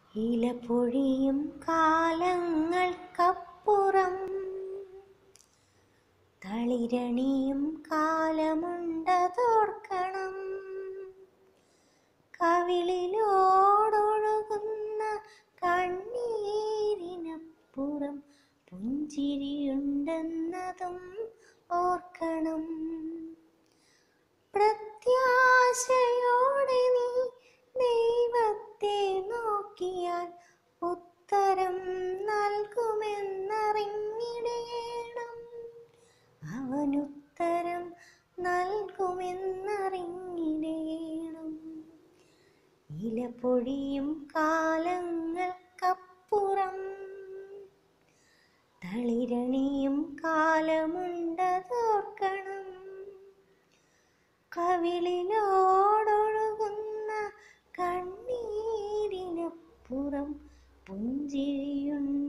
ഇലപൊഴിയും കാലങ്ങൾക്കപ്പുറം തളിരണിയും കാലമുണ്ടതോർക്കണം കവിളിലോടൊഴുകുന്ന കണ്ണീരിനപ്പുറം പുഞ്ചിരിയുണ്ടെന്നതും ഓർക്കണം പ്രത്യാശയോടെ നീ ദൈവത്തെ നോക്കിയാൽ ഉത്തരം നൽകുമെന്നറിഞ്ഞിടേണം അവനുത്തരം നൽകുമെന്നറിഞ്ഞിടേണം ഇലപൊഴിയും കാലങ്ങൾക്കപ്പുറം തളിരണിയും കാലമുണ്ടതോർക്കണം കവിളിലോടൊഴുകുന്ന കണ്ണീരിനപ്പുറം പുഞ്ചിരിയുണ്ട്